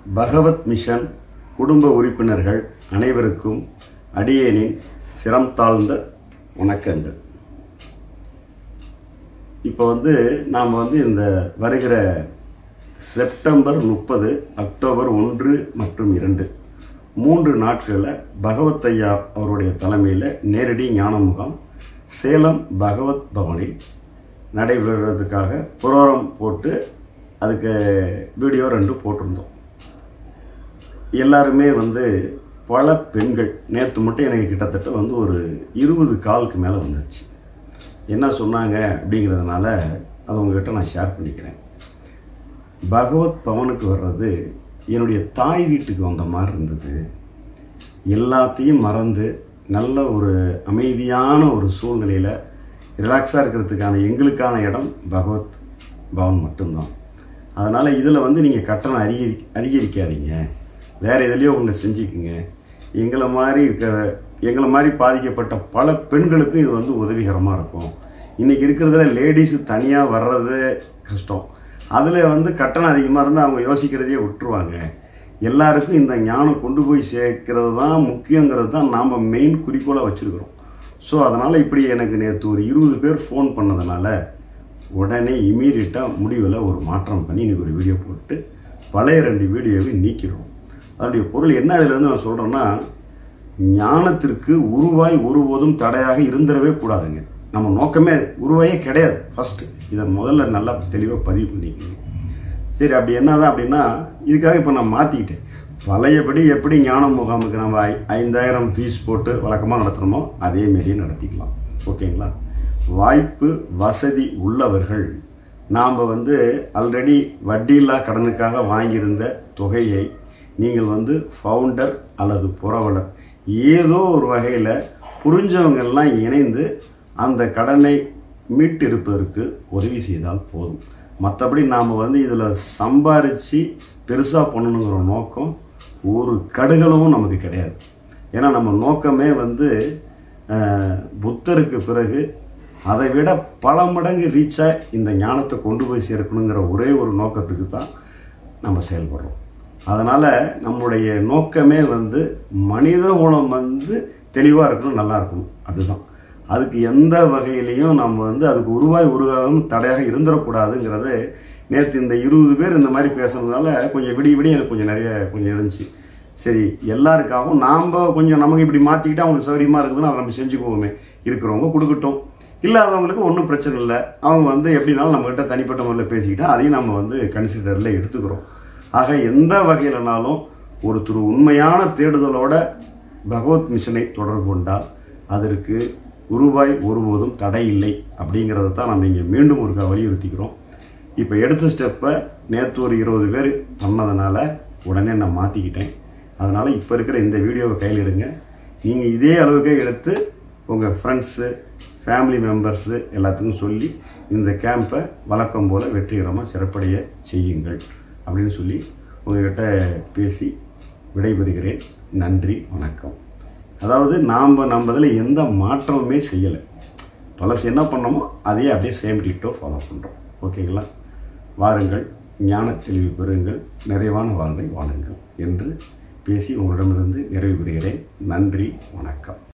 பகவத் mission குடும்ப உறுப்பினர்கள் அனைவருக்கும் அடியேனின் சிரம் தாழ்ந்த வணக்கங்கள் இப்போ வந்து நாம் வந்து இந்த வருகிற செப்டம்பர் முப்பது அக்டோபர் ஒன்று மற்றும் இரண்டு மூன்று நாட்களில் பகவத் ஐயா அவருடைய தலைமையில் நேரடி ஞான முகாம் சேலம் பகவத் பவனில் நடைபெறுவதற்காக புரோரம் போட்டு அதுக்கு வீடியோ ரெண்டு போட்டிருந்தோம் எல்லாருமே வந்து பல பெண்கள் நேற்று மட்டும் எனக்கு கிட்டத்தட்ட வந்து ஒரு இருபது காலுக்கு மேலே வந்துருச்சு என்ன சொன்னாங்க அப்படிங்கிறதுனால அதை உங்ககிட்ட நான் ஷேர் பண்ணிக்கிறேன் பகவத் பவனுக்கு வர்றது என்னுடைய தாய் வீட்டுக்கு வந்த மாதிரி இருந்தது எல்லாத்தையும் மறந்து நல்ல ஒரு அமைதியான ஒரு சூழ்நிலையில் ரிலாக்ஸாக இருக்கிறதுக்கான எங்களுக்கான இடம் பகவத் பவன் மட்டும்தான் அதனால் இதில் வந்து நீங்கள் கட்டணம் அதிகரி அதிகரிக்காதீங்க வேறு எதுலேயோ ஒன்று செஞ்சுக்குங்க எங்களை மாதிரி இருக்க எங்களை மாதிரி பாதிக்கப்பட்ட பல பெண்களுக்கும் இது வந்து உதவிகரமாக இருக்கும் இன்றைக்கி இருக்கிறதுல லேடிஸு தனியாக வர்றது கஷ்டம் அதில் வந்து கட்டணம் அதிகமாக இருந்தால் அவங்க யோசிக்கிறதையே விட்டுருவாங்க எல்லாருக்கும் இந்த ஞானம் கொண்டு போய் சேர்க்கிறது தான் முக்கியங்கிறது தான் நாம் மெயின் குறிக்கோளாக வச்சுருக்கிறோம் ஸோ அதனால் இப்படி எனக்கு நேற்று ஒரு இருபது பேர் ஃபோன் பண்ணதுனால உடனே இமீடியட்டாக முடிவில் ஒரு மாற்றம் பண்ணி இன்றைக்கி ஒரு வீடியோ போட்டு பழைய ரெண்டு வீடியோவை நீக்கிறோம் அதனுடைய பொருள் என்ன இதிலேருந்து நான் சொல்கிறேன்னா ஞானத்திற்கு உருவாய் ஒருபோதும் தடையாக இருந்துடவே கூடாதுங்க நம்ம நோக்கமே உருவாயே கிடையாது ஃபஸ்ட்டு இதை முதல்ல நல்லா தெளிவாக பதிவு பண்ணிக்கணும் சரி அப்படி என்னதான் அப்படின்னா இதுக்காக இப்போ நான் மாற்றிக்கிட்டேன் பழையபடி எப்படி ஞான முகாமுக்கு நம்ம ஐ ஐந்தாயிரம் ஃபீஸ் போட்டு வழக்கமாக நடத்துகிறோமோ அதே மாரியே நடத்திக்கலாம் ஓகேங்களா வாய்ப்பு வசதி உள்ளவர்கள் நாம் வந்து ஆல்ரெடி வட்டியில்லா கடனுக்காக வாங்கியிருந்த தொகையை நீங்கள் வந்து ஃபவுண்டர் அல்லது புரவலர் ஏதோ ஒரு வகையில் புரிஞ்சவங்கெல்லாம் இணைந்து அந்த கடனை மீட்டெடுப்பதற்கு உதவி செய்தால் போதும் மற்றபடி நாம் வந்து இதில் சம்பாரித்து பெருசாக பண்ணணுங்கிற நோக்கம் ஒரு கடுகளவும் நமக்கு கிடையாது ஏன்னா நம்ம நோக்கமே வந்து அஹ், புத்தருக்கு பிறகு அதை விட பல மடங்கு ரீச்சாக இந்த ஞானத்தை கொண்டு போய் சேர்க்கணுங்கிற ஒரே ஒரு நோக்கத்துக்கு தான் நம்ம செயல்படுறோம் அதனால் நம்முடைய நோக்கமே வந்து மனித குலம் வந்து தெளிவாக இருக்கணும் நல்லா இருக்கணும் அதுதான் அதுக்கு எந்த வகையிலையும் நம்ம வந்து அதுக்கு உருவாய் உருவாகும் தடையாக இருந்துடக்கூடாதுங்கிறது நேற்று இந்த இருபது பேர் இந்த மாதிரி பேசுனதுனால கொஞ்சம் விடிய விடிய எனக்கு கொஞ்சம் நிறைய கொஞ்சம் இருந்துச்சு சரி எல்லாருக்காகவும் நாம் கொஞ்சம் நமக்கு இப்படி மாற்றிக்கிட்டு அவங்களுக்கு சௌகரியமாக இருக்குதுன்னு அதை நம்ம செஞ்சுக்குவோமே இருக்கிறவங்க கொடுக்கட்டும் இல்லாதவங்களுக்கு ஒன்றும் பிரச்சனை இல்லை அவங்க வந்து எப்படினாலும் நம்மக்கிட்ட தனிப்பட்ட முறையில் பேசிக்கிட்டா அதையும் நம்ம வந்து கன்சிடரில் எடுத்துக்கிறோம் ஆக எந்த வகையிலனாலும் ஒருத்தர் உண்மையான தேடுதலோட பகவத் மிஷனை தொடர்பு கொண்டால் அதற்கு உருவாய் ஒருபோதும் தடை இல்லை அப்படிங்கிறத தான் நம்ம இங்கே மீண்டும் ஒருக்கா வலியுறுத்திக்கிறோம் இப்போ எடுத்த ஸ்டெப்பை நேற்று ஒரு இருபது பேர் பண்ணதுனால உடனே நான் மாற்றிக்கிட்டேன் அதனால் இப்போ இருக்கிற இந்த வீடியோவை கையில் எடுங்க நீங்கள் இதே அளவுக்கே எடுத்து உங்கள் ஃப்ரெண்ட்ஸு ஃபேமிலி மெம்பர்ஸு எல்லாத்துக்கும் சொல்லி இந்த கேம்பை வழக்கம் போல் வெற்றிகரமாக சிறப்படைய செய்யுங்கள் அப்படின்னு சொல்லி உங்ககிட்ட பேசி விடைபெறுகிறேன் நன்றி வணக்கம் அதாவது நாம் நம்ம இதில் எந்த மாற்றமுமே செய்யலை பழசு என்ன பண்ணோமோ அதையே அப்படியே சேம் டிட்டோ ஃபாலோ பண்ணுறோம் ஓகேங்களா வாருங்கள் ஞான தெளிவு பெறுங்கள் நிறைவான வாழ்வை வாழுங்கள் என்று பேசி உங்களிடமிருந்து நிறைவு பெறுகிறேன் நன்றி வணக்கம்